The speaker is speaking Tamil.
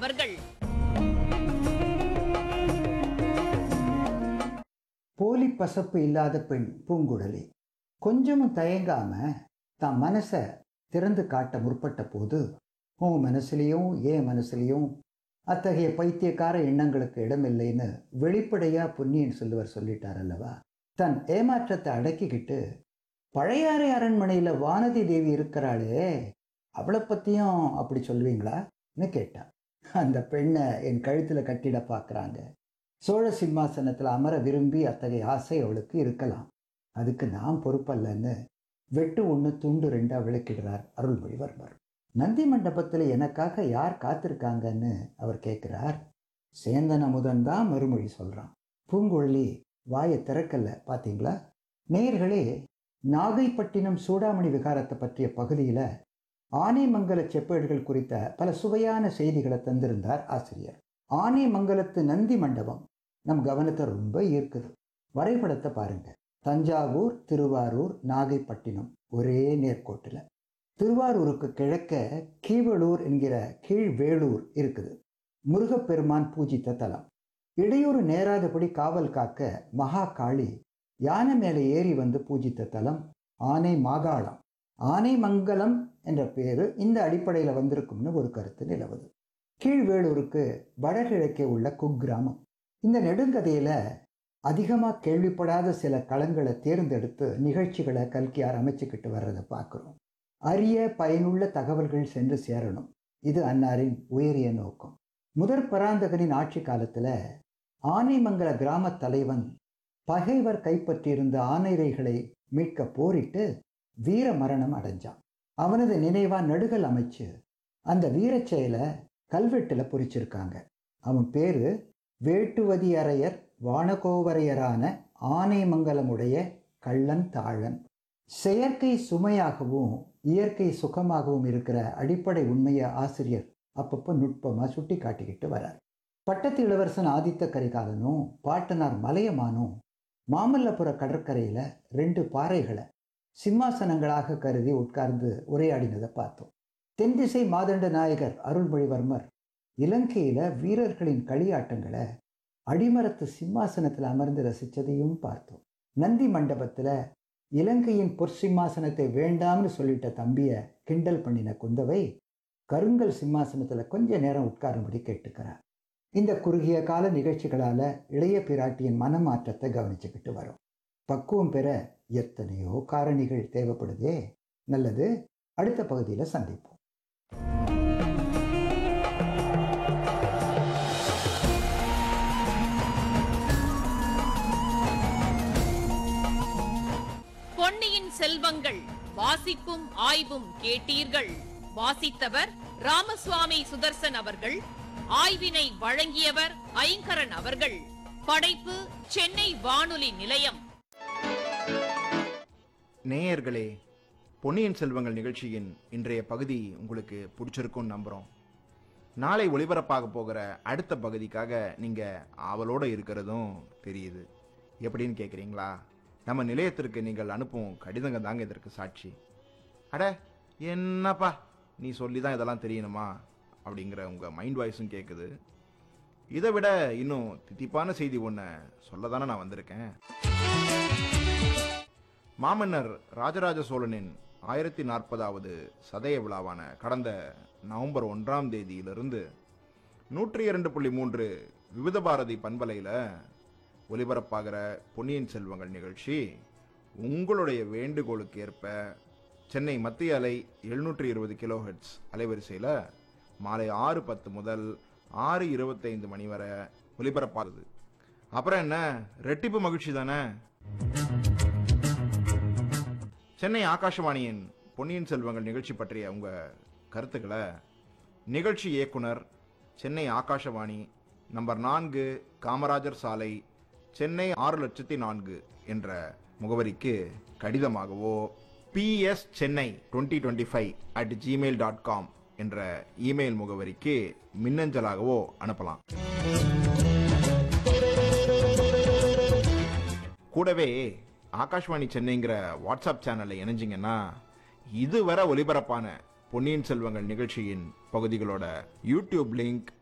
அவர்கள் போலி பசப்பு இல்லாத பெண் பூங்குழலி கொஞ்சமும் தயங்காம தான் மனசை திறந்து காட்ட முற்பட்ட போது உன் மனசுலையும் ஏன் மனசுலையும் அத்தகைய பைத்தியக்கார எண்ணங்களுக்கு இடமில்லைன்னு வெளிப்படையா பொன்னியின் செல்வர் சொல்லிட்டார் அல்லவா தன் ஏமாற்றத்தை அடக்கிக்கிட்டு பழையாறை அரண்மனையில வானதி தேவி இருக்கிறாளே அவளை பத்தியும் அப்படி சொல்வீங்களான்னு கேட்டான் அந்த பெண்ணை என் கழுத்துல கட்டிட பார்க்கறாங்க சோழ சிம்மாசனத்தில் அமர விரும்பி அத்தகைய ஆசை அவளுக்கு இருக்கலாம் அதுக்கு நான் பொறுப்பல்லன்னு வெட்டு ஒன்று துண்டு ரெண்டா விளக்கிடுறார் அருள்மொழிவர்மர் நந்தி மண்டபத்தில் எனக்காக யார் காத்திருக்காங்கன்னு அவர் கேட்கிறார் சேந்தன் அமுதன் தான் மறுமொழி சொல்றான் பூங்குழலி வாயை திறக்கல பாத்தீங்களா நேயர்களே நாகைப்பட்டினம் சூடாமணி விகாரத்தை பற்றிய பகுதியில ஆனைமங்கல செப்பேடுகள் குறித்த பல சுவையான செய்திகளை தந்திருந்தார் ஆசிரியர் ஆனைமங்கலத்து நந்தி மண்டபம் நம் கவனத்தை ரொம்ப ஈர்க்குது வரைபடத்தை பாருங்க தஞ்சாவூர் திருவாரூர் நாகைப்பட்டினம் ஒரே நேர்கோட்டில் திருவாரூருக்கு கிழக்க கீவளூர் என்கிற கீழ்வேளூர் இருக்குது முருகப்பெருமான் பூஜித்த தலம் இடையூறு நேராதபடி காவல் காக்க மகா காளி யானை மேலே ஏறி வந்து பூஜித்த தலம் ஆனை மாகாளம் ஆனைமங்கலம் என்ற பேரு இந்த அடிப்படையில் வந்திருக்கும்னு ஒரு கருத்து நிலவுது கீழ்வேளூருக்கு வடகிழக்கே உள்ள குக்கிராமம் இந்த நெடுங்கதையில அதிகமாக கேள்விப்படாத சில களங்களை தேர்ந்தெடுத்து நிகழ்ச்சிகளை கல்கியார் அமைச்சுக்கிட்டு வர்றதை பார்க்குறோம் அரிய பயனுள்ள தகவல்கள் சென்று சேரணும் இது அன்னாரின் உயரிய நோக்கம் முதற் பராந்தகனின் ஆட்சி காலத்துல ஆனைமங்கல கிராம தலைவன் பகைவர் கைப்பற்றியிருந்த ஆனைரைகளை மீட்க போரிட்டு வீர மரணம் அடைஞ்சான் அவனது நினைவா நடுகள் அமைச்சு அந்த வீரச் செயலை கல்வெட்டுல பொறிச்சிருக்காங்க அவன் பேரு வேட்டுவதி அரையர் வானகோவரையரான ஆனைமங்கலமுடைய கள்ளன் தாழன் செயற்கை சுமையாகவும் இயற்கை சுகமாகவும் இருக்கிற அடிப்படை உண்மையை ஆசிரியர் அப்பப்போ நுட்பமாக சுட்டி காட்டிக்கிட்டு வரார் பட்டத்து இளவரசன் ஆதித்த கரிகாலனும் பாட்டனார் மலையமானும் மாமல்லபுர கடற்கரையில் ரெண்டு பாறைகளை சிம்மாசனங்களாக கருதி உட்கார்ந்து உரையாடினதை பார்த்தோம் தென்திசை மாதண்ட நாயகர் அருள்மொழிவர்மர் இலங்கையில வீரர்களின் களியாட்டங்களை அடிமரத்து சிம்மாசனத்தில் அமர்ந்து ரசித்ததையும் பார்த்தோம் நந்தி மண்டபத்துல இலங்கையின் பொற்சிம்மாசனத்தை வேண்டாம்னு சொல்லிட்ட தம்பிய கிண்டல் பண்ணின குந்தவை கருங்கல் சிம்மாசனத்துல கொஞ்ச நேரம் உட்காரும்படி கேட்டுக்கிறார் இந்த குறுகிய கால நிகழ்ச்சிகளால இளைய பிராட்டியின் மனமாற்றத்தை கவனிச்சுக்கிட்டு வரும் பக்குவம் பெற எத்தனையோ காரணிகள் தேவைப்படுதே நல்லது அடுத்த பகுதியில் சந்திப்போம் பொன்னியின் செல்வங்கள் வாசிப்பும் ஆய்வும் கேட்டீர்கள் வாசித்தவர் ராமசுவாமி சுதர்சன் அவர்கள் ஆய்வினை வழங்கியவர் ஐங்கரன் அவர்கள் படைப்பு சென்னை வானொலி நிலையம் நேயர்களே பொன்னியின் செல்வங்கள் நிகழ்ச்சியின் இன்றைய பகுதி உங்களுக்கு பிடிச்சிருக்கும்னு நம்புகிறோம் நாளை ஒளிபரப்பாக போகிற அடுத்த பகுதிக்காக நீங்கள் ஆவலோடு இருக்கிறதும் தெரியுது எப்படின்னு கேட்குறீங்களா நம்ம நிலையத்திற்கு நீங்கள் அனுப்பும் கடிதங்க தாங்க இதற்கு சாட்சி அட என்னப்பா நீ சொல்லி தான் இதெல்லாம் தெரியணுமா அப்படிங்கிற உங்கள் மைண்ட் வாய்ஸும் கேட்குது இதை விட இன்னும் தித்திப்பான செய்தி ஒன்று சொல்ல தானே நான் வந்திருக்கேன் மாமன்னர் ராஜராஜ சோழனின் ஆயிரத்தி நாற்பதாவது சதய விழாவான கடந்த நவம்பர் ஒன்றாம் தேதியிலிருந்து நூற்றி இரண்டு புள்ளி மூன்று விவித பாரதி பண்பலையில் ஒலிபரப்பாகிற பொன்னியின் செல்வங்கள் நிகழ்ச்சி உங்களுடைய வேண்டுகோளுக்கு ஏற்ப சென்னை மத்திய அலை எழுநூற்றி இருபது கிலோஹெட்ஸ் அலைவரிசையில் மாலை ஆறு பத்து முதல் ஆறு இருபத்தைந்து மணி வரை ஒலிபரப்பாகுது அப்புறம் என்ன ரெட்டிப்பு மகிழ்ச்சி தானே சென்னை ஆகாஷவாணியின் பொன்னியின் செல்வங்கள் நிகழ்ச்சி பற்றிய உங்க கருத்துக்களை நிகழ்ச்சி இயக்குனர் சென்னை ஆகாஷவாணி நம்பர் நான்கு காமராஜர் சாலை சென்னை ஆறு லட்சத்தி நான்கு என்ற முகவரிக்கு கடிதமாகவோ PS Chennai twenty twenty five at Gmail dot com என்ற இமெயில் முகவரிக்கு மின்னஞ்சலாகவோ அனுப்பலாம் கூடவே ஆகாஷ்வாணி சென்னைங்கிற வாட்ஸ்அப் சேனல்ல இணைஞ்சிங்கன்னா இதுவரை ஒலிபரப்பான பொன்னியின் செல்வங்கள் நிகழ்ச்சியின் பகுதிகளோட யூடியூப் லிங்க்